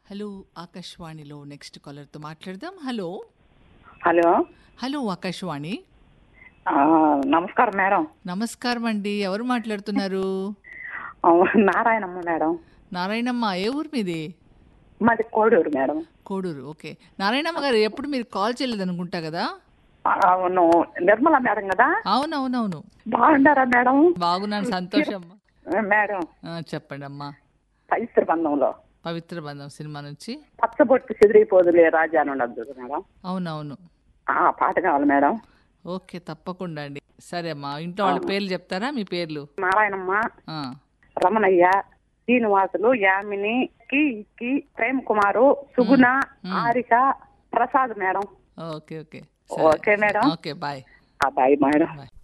hello ఆకాశవాణిలో next కాలర్తో మాట్లాడదాం hello hello hello Akashvani ఆ, నమస్కారం మేడం నమస్కారం అండి ఎవరు మాట్లాడుతున్నారు ఆ, నారాయణమ్మ మేడం నారాయణమ్మ ఏ ఊరు మీది మాది కోడూరు మేడం కోడూరు ఓకే నారాయణమ్మ గారు ఎప్పుడు మీరు కాల్ చేయలేదు అనుకుంటా కదా ఆ, అవును నిర్మల మేడం కదా అవునవునవును బాగుండారా మేడం బాగున్నాను సంతోషం మేడం ఆ, చెప్పండి అమ్మా పవిత్ర బంధంలో పవిత్ర బంధం సినిమా నుంచి పచ్చబొట్టు చెదిరిపోదులే రాజా అని ఉండదు చూడు మేడం అవునవును ఆ పాట కావాలి మేడం ఓకే తప్పకుండా అండి సరే అమ్మా ఇంట్లో వాళ్ళ పేర్లు చెప్తారా మీ పేర్లు నారాయణమ్మ ఆ, రమణయ్య శ్రీనివాసులు యామిని కి కి ప్రేమ్ కుమారు సుగుణ ఆరిక Prasad madam okay okay okay madam okay bye ఆ బాయ్ మేడం బాయ్